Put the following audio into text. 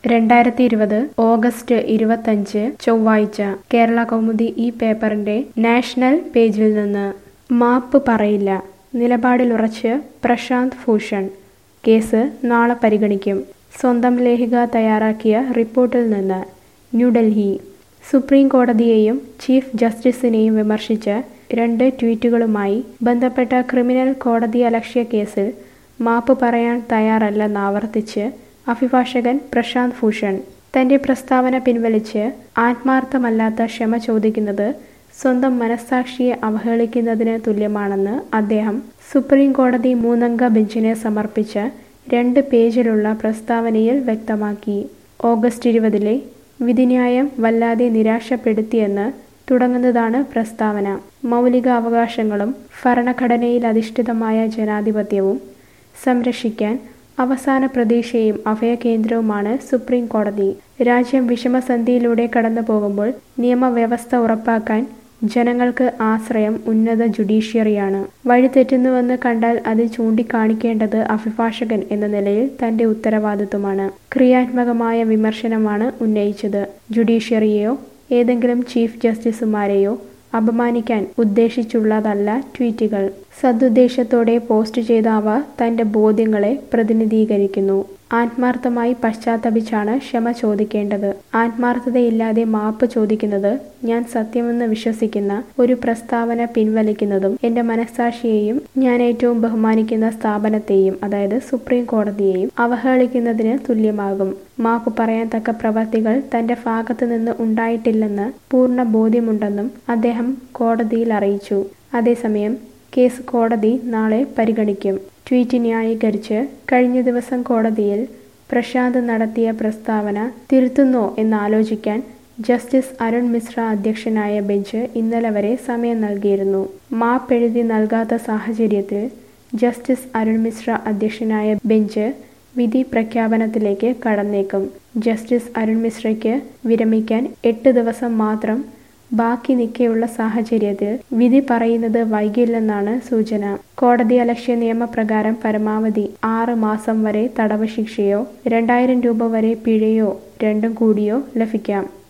രണ്ടായിരത്തി ഇരുപത് ഓഗസ്റ്റ് ഇരുപത്തഞ്ച് ചൊവ്വാഴ്ച കേരള കൗമുദി ഈ പേപ്പറിന്റെ നാഷണൽ പേജിൽ നിന്ന് മാപ്പ് പറയില്ല നിലപാടിലുറച്ച് പ്രശാന്ത് ഭൂഷൺ കേസ് നാളെ പരിഗണിക്കും സ്വന്തം ലേഖിക തയ്യാറാക്കിയ റിപ്പോർട്ടിൽ നിന്ന് ന്യൂഡൽഹി സുപ്രീം കോടതിയെയും ചീഫ് ജസ്റ്റിസിനെയും വിമർശിച്ച് രണ്ട് ട്വീറ്റുകളുമായി ബന്ധപ്പെട്ട ക്രിമിനൽ കോടതിയലക്ഷ്യ കേസിൽ മാപ്പ് പറയാൻ തയ്യാറല്ലെന്നാവർത്തിച്ച് അഭിഭാഷകൻ പ്രശാന്ത് ഭൂഷൺ തന്റെ പ്രസ്താവന പിൻവലിച്ച് ആത്മാർത്ഥമല്ലാത്ത ക്ഷമ ചോദിക്കുന്നത് സ്വന്തം മനസ്സാക്ഷിയെ അവഹേളിക്കുന്നതിന് തുല്യമാണെന്ന് അദ്ദേഹം സുപ്രീം കോടതി മൂന്നംഗ ബെഞ്ചിന് സമർപ്പിച്ച രണ്ട് പേജിലുള്ള പ്രസ്താവനയിൽ വ്യക്തമാക്കി ഓഗസ്റ്റ് ഇരുപതിലെ വിധിന്യായം വല്ലാതെ നിരാശപ്പെടുത്തിയെന്ന് തുടങ്ങുന്നതാണ് പ്രസ്താവന മൗലിക അവകാശങ്ങളും ഭരണഘടനയിൽ അധിഷ്ഠിതമായ ജനാധിപത്യവും സംരക്ഷിക്കാൻ അവസാന പ്രതീക്ഷയും അഭയകേന്ദ്രവുമാണ് സുപ്രീം കോടതി രാജ്യം വിഷമസന്ധിയിലൂടെ കടന്നു പോകുമ്പോൾ നിയമവ്യവസ്ഥ ഉറപ്പാക്കാൻ ജനങ്ങൾക്ക് ആശ്രയം ഉന്നത ജുഡീഷ്യറിയാണ് വഴിതെറ്റുന്നുവെന്ന് കണ്ടാൽ അത് ചൂണ്ടിക്കാണിക്കേണ്ടത് അഭിഭാഷകൻ എന്ന നിലയിൽ തന്റെ ഉത്തരവാദിത്വമാണ് ക്രിയാത്മകമായ വിമർശനമാണ് ഉന്നയിച്ചത് ജുഡീഷ്യറിയെയോ ഏതെങ്കിലും ചീഫ് ജസ്റ്റിസുമാരെയോ അപമാനിക്കാൻ ഉദ്ദേശിച്ചുള്ളതല്ല ട്വീറ്റുകൾ സദുദ്ദേശത്തോടെ പോസ്റ്റ് ചെയ്ത അവ തന്റെ ബോധ്യങ്ങളെ പ്രതിനിധീകരിക്കുന്നു ആത്മാർത്ഥമായി പശ്ചാത്തപിച്ചാണ് ക്ഷമ ചോദിക്കേണ്ടത് ആത്മാർത്ഥതയില്ലാതെ മാപ്പ് ചോദിക്കുന്നത് ഞാൻ സത്യമെന്ന് വിശ്വസിക്കുന്ന ഒരു പ്രസ്താവന പിൻവലിക്കുന്നതും എന്റെ മനസ്സാക്ഷിയെയും ഞാൻ ഏറ്റവും ബഹുമാനിക്കുന്ന സ്ഥാപനത്തെയും അതായത് സുപ്രീം കോടതിയെയും അവഹേളിക്കുന്നതിന് തുല്യമാകും മാപ്പ് പറയാൻ തക്ക പ്രവർത്തികൾ തന്റെ ഭാഗത്തു നിന്ന് ഉണ്ടായിട്ടില്ലെന്ന് പൂർണ്ണ ബോധ്യമുണ്ടെന്നും അദ്ദേഹം കോടതിയിൽ അറിയിച്ചു അതേസമയം കേസ് കോടതി നാളെ പരിഗണിക്കും ട്വീറ്റ് ന്യായീകരിച്ച് കഴിഞ്ഞ ദിവസം കോടതിയിൽ പ്രശാന്ത് നടത്തിയ പ്രസ്താവന തിരുത്തുന്നോ എന്നാലോചിക്കാൻ ജസ്റ്റിസ് അരുൺ മിശ്ര അധ്യക്ഷനായ ബെഞ്ച് ഇന്നലെ വരെ സമയം നൽകിയിരുന്നു മാപ്പെഴുതി നൽകാത്ത സാഹചര്യത്തിൽ ജസ്റ്റിസ് അരുൺ മിശ്ര അധ്യക്ഷനായ ബെഞ്ച് വിധി പ്രഖ്യാപനത്തിലേക്ക് കടന്നേക്കും ജസ്റ്റിസ് അരുൺ മിശ്രയ്ക്ക് വിരമിക്കാൻ എട്ട് ദിവസം മാത്രം ബാക്കി നിൽക്കെയുള്ള സാഹചര്യത്തിൽ വിധി പറയുന്നത് വൈകില്ലെന്നാണ് സൂചന കോടതി അലക്ഷ്യ നിയമപ്രകാരം പരമാവധി ആറ് മാസം വരെ തടവ് ശിക്ഷയോ രണ്ടായിരം രൂപ വരെ പിഴയോ രണ്ടും കൂടിയോ ലഭിക്കാം